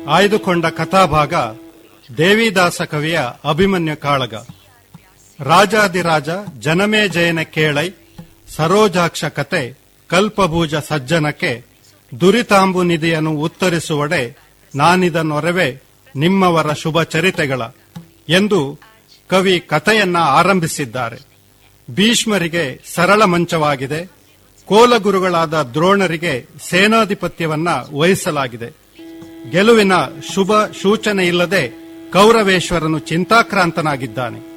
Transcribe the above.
ಆಯ್ದುಕೊಂಡ ಕಥಾಭಾಗ ದೇವಿದಾಸ ಕವಿಯ ಅಭಿಮನ್ಯು ಕಾಳಗ ರಾಜಾದಿರಾಜ ಜನಮೇಜಯನ ಕೇಳೈ ಸರೋಜಾಕ್ಷ ಕತೆ ಕಲ್ಪಭೂಜ ಸಜ್ಜನಕ್ಕೆ ದುರಿತಾಂಬು ನಿಧಿಯನ್ನು ಉತ್ತರಿಸುವಡೆ ನಾನಿದನೊರವೆ ನಿಮ್ಮವರ ಶುಭ ಚರಿತೆಗಳ ಎಂದು ಕವಿ ಕಥೆಯನ್ನ ಆರಂಭಿಸಿದ್ದಾರೆ ಭೀಷ್ಮರಿಗೆ ಸರಳ ಮಂಚವಾಗಿದೆ ಕೋಲಗುರುಗಳಾದ ದ್ರೋಣರಿಗೆ ಸೇನಾಧಿಪತ್ಯವನ್ನ ವಹಿಸಲಾಗಿದೆ ಗೆಲುವಿನ ಶುಭ ಸೂಚನೆ ಇಲ್ಲದೆ ಕೌರವೇಶ್ವರನು ಚಿಂತಾಕ್ರಾಂತನಾಗಿದ್ದಾನೆ